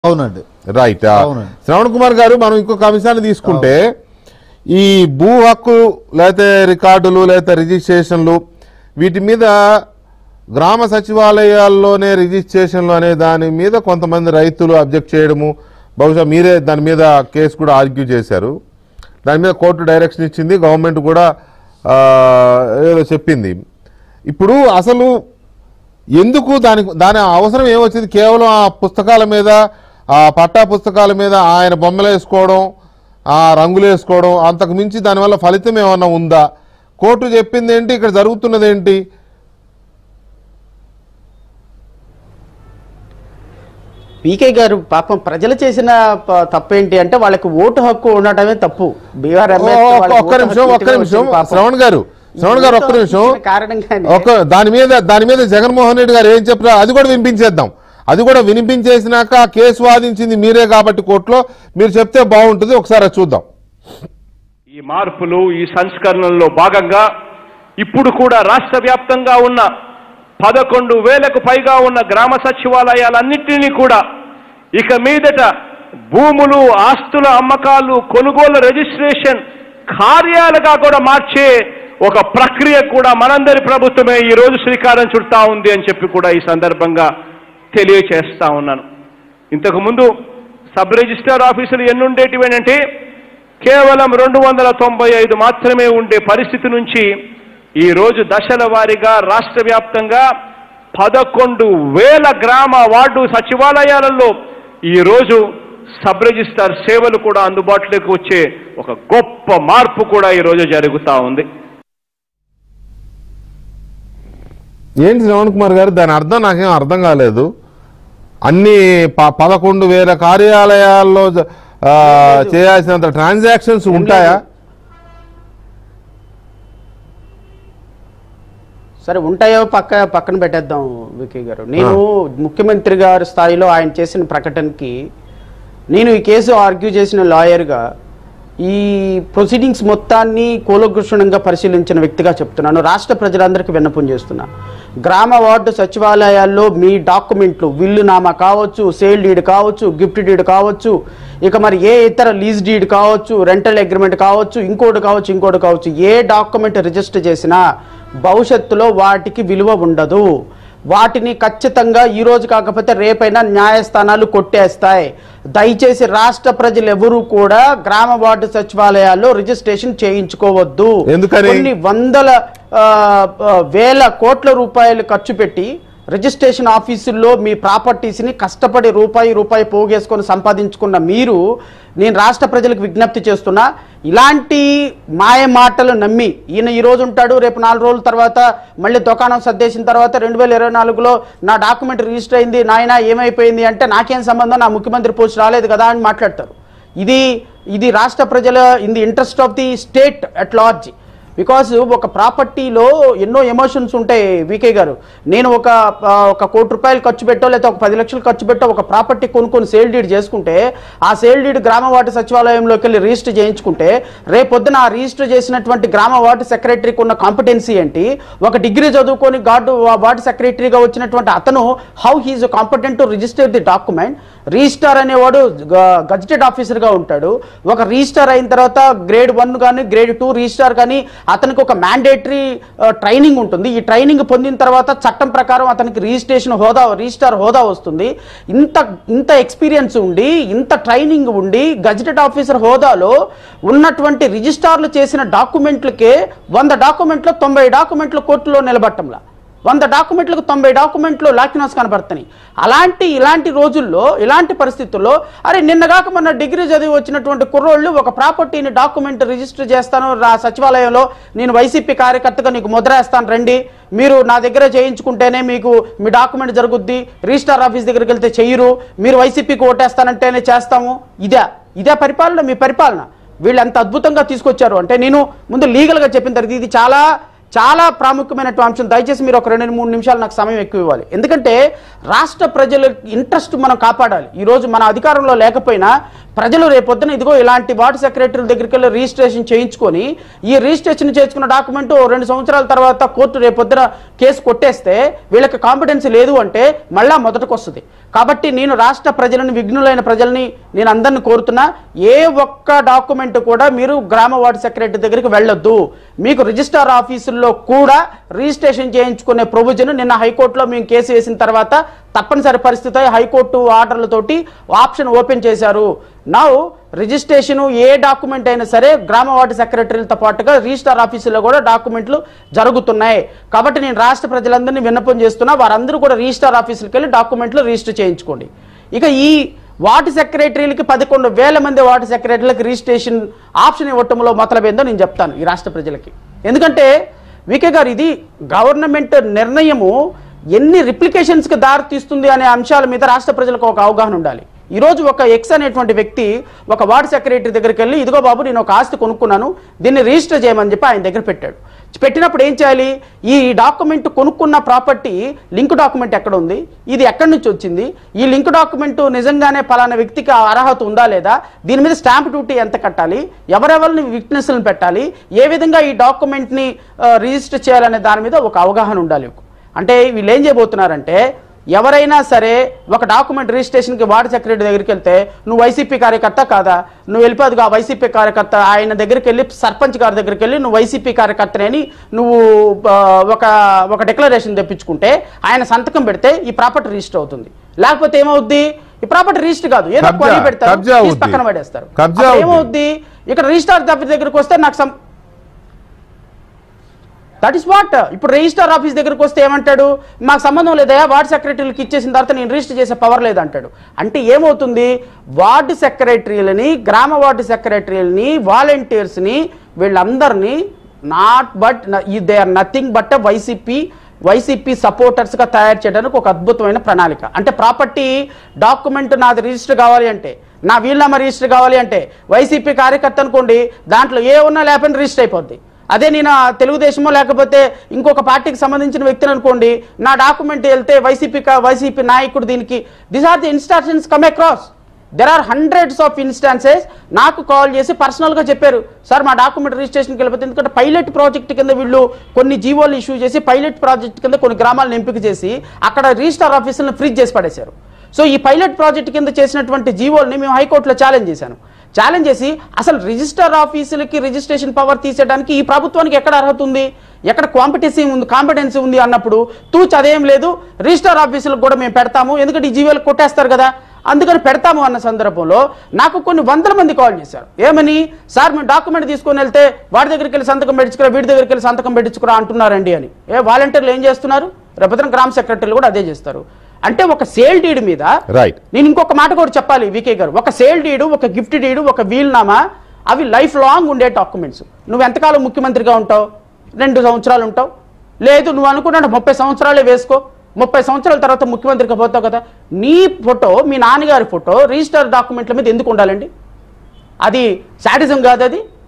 అవునండి రైట్ అవునండి. శ్రవణ్ కుమార్ గారు మనం ఇంకొక అంశాన్ని తీసుకుంటే ఈ భూ హక్కు లేకపోతే రికార్డులు లేకపోతే రిజిస్ట్రేషన్లు వీటి మీద గ్రామ సచివాలయాల్లోనే రిజిస్ట్రేషన్లు అనే దాని మీద కొంతమంది రైతులు అబ్జెక్ట్ చేయడము బహుశా మీరే దాని మీద కేసు కూడా ఆర్గ్యూ చేశారు దాని మీద కోర్టు డైరెక్షన్ ఇచ్చింది గవర్నమెంట్ కూడా ఆ, ఏదో చెప్పింది ఇప్పుడు అసలు ఎందుకు దాని దాని అవసరం ఏమొచ్చింది కేవలం ఆ పుస్తకాల మీద ఆ పట్టా పుస్తకాల మీద ఆయన బొమ్మలు వేసుకోవడం ఆ రంగులు వేసుకోవడం అంతకు మించి దానివల్ల ఫలితం ఏమన్నా ఉందా కోర్టు చెప్పింది ఏంటి ఇక్కడ జరుగుతున్నది ఏంటి పీకే గారు పాపం ప్రజలు చేసిన ప- తప్పేంటి అంటే వాళ్ళకి ఓటు హక్కు ఉండటమే తప్పు బీఆర్ ఓ, ఒక్క- ఒక్క నిమిషం ఒక్క నిమిషం శ్రవణ్ గారు శ్రవణ్ గారు ఒక్క నిమిషం కారణంగానే ఒక దాని మీద దాని మీద జగన్మోహన్ రెడ్డి గారు ఏం చెప్పారు అది కూడా వినిపించేద్దాం అది కూడా వినిపించేసినాక ఆ కేసు వాదించింది మీరే కాబట్టి కోర్టులో మీరు చెప్తే బాగుంటుంది ఒకసారి అది చూద్దాం ఈ మార్పులు ఈ సంస్కరణల్లో భాగంగా ఇప్పుడు కూడా రాష్ట్ర వ్యాప్తంగా ఉన్న పదకొండు వేలకు పైగా ఉన్న గ్రామ సచివాలయాలన్నింటినీ కూడా ఇక మీదట భూములు ఆస్తుల అమ్మకాలు కొనుగోలు రిజిస్ట్రేషన్ కార్యాలుగా కూడా మార్చే ఒక ప్రక్రియ కూడా మనందరి ప్రభుత్వమే ఈ రోజు శ్రీకారం చుడతా ఉంది అని చెప్పి కూడా ఈ సందర్భంగా తెలియచేస్తా ఉన్నాను ఇంతకు ముందు సబ్ రిజిస్టర్ ఆఫీసులు ఎన్ని ఉండేటివేనంటే కేవలం రెండు వందల తొంభై ఐదు మాత్రమే ఉండే పరిస్థితి నుంచి ఈ రోజు దశల వారీగా రాష్ట్ర వ్యాప్తంగా పదకొండు వేల గ్రామ వార్డు సచివాలయాలలో ఈ రోజు సబ్ రిజిస్టర్ సేవలు కూడా అందుబాటులోకి వచ్చే ఒక గొప్ప మార్పు కూడా ఈ రోజు జరుగుతా ఉంది ఏంటి శ్రవణ్ కుమార్ గారు దాని అర్థం నాకేం అర్థం కాలేదు అన్ని ప- పదకొండు వేల కార్యాలయాల్లో జ- ఆ, చేయాల్సినంత ట్రాన్సాక్షన్స్ ఉంటాయా సరే ఉంటాయో పక్క పక్కన పెట్టేద్దాం వికీ గారు నేను ముఖ్యమంత్రి గారి స్థాయిలో ఆయన చేసిన ప్రకటనకి నేను ఈ కేసు ఆర్గ్యూ చేసిన లాయర్గా ఈ ప్రొసీడింగ్స్ మొత్తాన్ని కూలకృష్ణంగా పరిశీలించిన వ్యక్తిగా చెప్తున్నాను రాష్ట్ర ప్రజలందరికీ విన్నపం చేస్తున్నా గ్రామ వార్డు సచివాలయాల్లో మీ డాక్యుమెంట్లు విల్లు నామా కావచ్చు సేల్ డీడ్ కావచ్చు గిఫ్ట్ డీడ్ కావచ్చు ఇక మరి ఏ ఇతర లీజ్ డీడ్ కావచ్చు రెంటల్ అగ్రిమెంట్ కావచ్చు ఇంకోటి కావచ్చు ఇంకోటి కావచ్చు ఏ డాక్యుమెంట్ రిజిస్టర్ చేసినా భవిష్యత్తులో వాటికి విలువ ఉండదు వాటిని ఖచ్చితంగా ఈ రోజు కాకపోతే రేపైనా న్యాయస్థానాలు కొట్టేస్తాయి దయచేసి రాష్ట్ర ప్రజలు ఎవరూ కూడా గ్రామ వార్డు సచివాలయాల్లో రిజిస్ట్రేషన్ చేయించుకోవద్దు ఎందుకని? కొన్ని వందల ఆ, ఆ, వేల కోట్ల రూపాయలు ఖర్చు పెట్టి రిజిస్ట్రేషన్ ఆఫీసుల్లో మీ ప్రాపర్టీస్ని కష్టపడి రూపాయి రూపాయి పోగేసుకొని సంపాదించుకున్న మీరు నేను రాష్ట్ర ప్రజలకు విజ్ఞప్తి చేస్తున్నా ఇలాంటి మాయ మాటలు నమ్మి ఈయన ఈ రోజు ఉంటాడు రేపు నాలుగు రోజుల తర్వాత మళ్ళీ దుకాణం సర్దేసిన తర్వాత రెండు వేల ఇరవై నాలుగులో నా డాక్యుమెంట్ రిజిస్టర్ అయింది నాయన ఏమైపోయింది అంటే నాకేం సంబంధం నా ముఖ్యమంత్రి పోస్ట్ రాలేదు కదా అని మాట్లాడతారు ఇది ఇది రాష్ట్ర ప్రజల in the interest of the state at large because ఒక ప్రాపర్టీలో ఎన్నో ఎమోషన్స్ ఉంటాయి వికే గారు నేను ఒక ఆ, ఒక కోటి రూపాయలు ఖర్చు పెట్టో లేకపోతే ఒక పది లక్షలు ఖర్చు పెట్టో ఒక ప్రాపర్టీ కొనుక్కొని సేల్ డీడ్ చేసుకుంటే ఆ సేల్ డీడ్ గ్రామ వార్డు సచివాలయంలోకి వెళ్ళి రిజిస్టర్ చేయించుకుంటే రేపొద్దున ఆ రిజిస్టర్ చేసినటువంటి గ్రామ వార్డు సెక్రటరీకి ఉన్న కాంపిటెన్సీ ఏంటి ఒక డిగ్రీ చదువుకొని గార్డు వార్డు సెక్రటరీగా వచ్చినటువంటి అతను how he's competent to register the document registrar అనేవాడు గజెటెడ్ ఆఫీసర్గా ఉంటాడు ఒక రిజిస్టార్ అయిన తర్వాత గ్రేడ్ వన్ కానీ గ్రేడ్ టూ రిజిస్టార్ కానీ అతనికి ఒక మ్యాండేటరీ ట్రైనింగ్ ఉంటుంది ఈ ట్రైనింగ్ పొందిన తర్వాత చట్టం ప్రకారం అతనికి రిజిస్ట్రేషన్ హోదా రిజిస్టార్ హోదా వస్తుంది ఇంత ఇంత ఎక్స్పీరియన్స్ ఉండి ఇంత ట్రైనింగ్ ఉండి గజెటెడ్ ఆఫీసర్ హోదాలో ఉన్నటువంటి రిజిస్టార్లు చేసిన డాక్యుమెంట్లకే వంద డాక్యుమెంట్లు తొంభై డాక్యుమెంట్లు కోర్టులో నిలబట్టంలా వంద డాక్యుమెంట్లకు తొంభై డాక్యుమెంట్లు లాక్యునోస్ కనబడుతున్నాయి అలాంటి ఇలాంటి రోజుల్లో ఇలాంటి పరిస్థితుల్లో అరే నిన్నగాక మొన్న డిగ్రీ చదివి వచ్చినటువంటి కుర్రోళ్ళు ఒక ప్రాపర్టీని డాక్యుమెంట్ రిజిస్టర్ చేస్తాను రా సచివాలయంలో నేను వైసీపీ కార్యకర్తగా నీకు ముద్ర వేస్తాను రండి మీరు నా దగ్గర చేయించుకుంటేనే మీకు మీ డాక్యుమెంట్ జరుగుద్ది రిజిస్టార్ ఆఫీస్ దగ్గరికి వెళ్తే చెయ్యరు మీరు వైసీపీకి ఓటేస్తానంటేనే చేస్తాము ఇదే ఇదే పరిపాలన మీ పరిపాలన వీళ్ళు ఎంత అద్భుతంగా తీసుకొచ్చారు అంటే నేను ముందు లీగల్గా చెప్పిన తర్వాత ఇది చాలా చాలా ప్రాముఖ్యమైనటువంటి అంశం దయచేసి మీరు ఒక రెండు మూడు నిమిషాలు నాకు సమయం ఎక్కువ ఇవ్వాలి ఎందుకంటే రాష్ట్ర ప్రజల ఇంట్రెస్ట్ మనం కాపాడాలి ఈరోజు మన అధికారంలో లేకపోయినా ప్రజలు రేపొద్దున ఇదిగో ఇలాంటి వార్డు సెక్రటరీ దగ్గరికి వెళ్ళి రిజిస్ట్రేషన్ చేయించుకొని ఈ రిజిస్ట్రేషన్ చేసుకున్న డాక్యుమెంట్ రెండు సంవత్సరాల తర్వాత కోర్టు రేపొద్దున కేసు కొట్టేస్తే వీళ్ళకి కాంపిటెన్సీ లేదు అంటే మళ్ళా మొదటికి వస్తుంది కాబట్టి నేను రాష్ట్ర ప్రజలను విఘ్నులైన ప్రజల్ని నేను అందరిని కోరుతున్నా ఏ ఒక్క డాక్యుమెంట్ కూడా మీరు గ్రామ వార్డు సెక్రటరీ దగ్గరికి వెళ్ళొద్దు మీకు రిజిస్టార్ ఆఫీసుల్లో కూడా రిజిస్ట్రేషన్ చేయించుకునే ప్రొవిజన్ నిన్న హైకోర్టులో మేము కేసు వేసిన తర్వాత తప్పనిసరి పరిస్థితి హైకోర్టు ఆర్డర్లతోటి ఆప్షన్ ఓపెన్ చేశారు నౌ రిజిస్ట్రేషన్ ఏ డాక్యుమెంట్ అయినా సరే గ్రామ వార్డు సెక్రటరీలతో పాటుగా రిజిస్టార్ ఆఫీసులో కూడా డాక్యుమెంట్లు జరుగుతున్నాయి కాబట్టి నేను రాష్ట్ర ప్రజలందరినీ విన్నపం చేస్తున్నా వారందరూ కూడా రిజిస్టార్ ఆఫీసులకు వెళ్ళి డాక్యుమెంట్లు రిజిస్టర్ చేయించుకోండి ఇక ఈ వార్డు సెక్రటరీలకి పదకొండు వేల మంది వార్డు సెక్రటరీలకు రిజిస్ట్రేషన్ ఆప్షన్ ఇవ్వటంలో మొదలైందో నేను చెప్తాను ఈ రాష్ట్ర ప్రజలకి ఎందుకంటే వికే గారు ఇది గవర్నమెంట్ నిర్ణయము ఎన్ని రిప్లికేషన్స్కి దారి తీస్తుంది అనే అంశాల మీద రాష్ట్ర ప్రజలకు ఒక అవగాహన ఉండాలి ఈరోజు ఒక ఎక్స్ అనేటువంటి వ్యక్తి ఒక వార్డు సెక్రటరీ దగ్గరికి వెళ్ళి ఇదిగో బాబు నేను ఒక ఆస్తి కొనుక్కున్నాను దీన్ని రిజిస్టర్ చేయమని చెప్పి ఆయన దగ్గర పెట్టాడు పెట్టినప్పుడు ఏం చేయాలి ఈ డాక్యుమెంట్ కొనుక్కున్న ప్రాపర్టీ లింక్ డాక్యుమెంట్ ఎక్కడ ఉంది ఇది ఎక్కడి నుంచి వచ్చింది ఈ లింక్ డాక్యుమెంట్ నిజంగానే పలానా వ్యక్తికి ఆ అర్హత ఉందా లేదా దీని మీద స్టాంప్ డ్యూటీ ఎంత కట్టాలి ఎవరెవరిని విట్నెస్లను పెట్టాలి ఏ విధంగా ఈ డాక్యుమెంట్ని రిజిస్టర్ చేయాలనే దాని మీద ఒక అవగాహన ఉండాలి అంటే వీళ్ళు ఏం చేయబోతున్నారంటే ఎవరైనా సరే ఒక డాక్యుమెంట్ రిజిస్ట్రేషన్కి వార్డు సెక్రటరీ దగ్గరికి వెళ్తే నువ్వు వైసీపీ కార్యకర్త కాదా నువ్వు వెళ్ళిపోదుగా వైసీపీ కార్యకర్త ఆయన దగ్గరికి వెళ్ళి సర్పంచ్ గారి దగ్గరికి వెళ్ళి నువ్వు వైసీపీ కార్యకర్తనే అని నువ్వు ఆ, ఒక ఒక డిక్లరేషన్ తెప్పించుకుంటే ఆయన సంతకం పెడితే ఈ ప్రాపర్టీ రిజిస్టర్ అవుతుంది లేకపోతే ఏమవుద్ది ఈ ప్రాపర్టీ రిజిస్టర్ కాదు ఏదో కబ్జా, క్వరీ పెడతారు కబ్జా తీసి అవుద్ది. పక్కన పడేస్తారు కబ్జా అప్పుడు అవుద్ది. ఏమవుద్ది ఇక్కడ రిజిస్టార్ దఫీ దగ్గరికి వస్తే నాకు సం దట్ ఇస్ వాట్ ఇప్పుడు రిజిస్టర్ ఆఫీస్ దగ్గరికి వస్తే ఏమంటాడు మాకు సంబంధం లేదయా వార్డు సెక్రటరీలకు ఇచ్చేసిన తర్వాత నేను రిజిస్టర్ చేసే పవర్ లేదంటాడు అంటే ఏమవుతుంది వార్డు సెక్రటరీలని గ్రామ వార్డు సెక్రటరీలని వాలంటీర్స్ని వీళ్ళందరినీ not but they are nothing but YCP YCP సపోర్టర్స్గా తయారు చేయడానికి ఒక అద్భుతమైన ప్రణాళిక అంటే ప్రాపర్టీ డాక్యుమెంట్ నాది రిజిస్టర్ కావాలి అంటే నా వీళ్ళమ్మ రిజిస్టర్ కావాలి అంటే వైసీపీ కార్యకర్త అనుకోండి దాంట్లో ఏ ఉన్నా లేకపోయినా రిజిస్టర్ అయిపోద్ది అదే నేను ఆ తెలుగుదేశమో లేకపోతే ఇంకొక పార్టీకి సంబంధించిన వ్యక్తిని అనుకోండి నా డాక్యుమెంట్ వెళ్తే వైసీపీ కా- వైసీపీ నాయకుడు దీనికి this are the instances come across there are hundreds of instances నాకు కాల్ చేసి పర్సనల్గా చెప్పారు సార్ మా డాక్యుమెంట్ రిజిస్ట్రేషన్కి వెళ్ళిపోతే ఎందుకంటే పైలట్ ప్రాజెక్ట్ కింద వీళ్ళు కొన్ని జీవోలు ఇష్యూ చేసి పైలట్ ప్రాజెక్ట్ కింద కొన్ని గ్రామాలను ఎంపిక చేసి అక్కడ రిజిస్టార్ ఆఫీసులను ఫ్రీజ్ చేసి పడేశారు సో ఈ పైలట్ ప్రాజెక్ట్ కింద చేసినటువంటి జీవోల్ని మేము హైకోర్టులో ఛాలెంజ్ చేశాను ఛాలెంజ్ చేసి అసలు రిజిస్టర్ ఆఫీసులకి రిజిస్ట్రేషన్ పవర్ తీసేయడానికి ఈ ప్రభుత్వానికి ఎక్కడ అర్హత ఉంది ఎక్కడ కాంపిటెన్సీ ఉంది కాంపిటెన్సీ ఉంది అన్నప్పుడు తూచి అదేం లేదు రిజిస్టర్ ఆఫీసులకు కూడా మేము పెడతాము ఎందుకంటే ఈ జీవోలు కొట్టేస్తారు కదా అందుకని పెడతాము అన్న సందర్భంలో నాకు కొన్ని వందల మంది కాల్ చేశారు ఏమని సార్ మేము డాక్యుమెంట్ తీసుకొని వెళ్తే వాడి దగ్గరికి వెళ్ళి సంతకం పెట్టించుకురా వీడి దగ్గరికి వెళ్ళి సంతకం పెట్టించుకురా అంటున్నారండి అని ఏ వాలంటీర్లు ఏం చేస్తున్నారు రేపొద్దున గ్రామ సెక్రటరీలు కూడా అదే చేస్తారు అంటే ఒక సేల్ డీడ్ మీద రైట్ నేను ఇంకొక మాట కూడా చెప్పాలి V K garu sale deed ఒక గిఫ్ట్ డీడు ఒక వీల్నామా అవి లైఫ్ లాంగ్ ఉండే డాక్యుమెంట్స్ నువ్వు ఎంతకాలం ముఖ్యమంత్రిగా ఉంటావు రెండు సంవత్సరాలు ఉంటావు లేదు నువ్వు అనుకున్నాడు ముప్పై సంవత్సరాలే వేసుకో ముప్పై సంవత్సరాల తర్వాత ముఖ్యమంత్రిగా పోతావు కదా నీ ఫోటో మీ నాన్నగారి ఫోటో రిజిస్టర్ డాక్యుమెంట్ల మీద ఎందుకు ఉండాలండి అది శాడిజం కాదు అది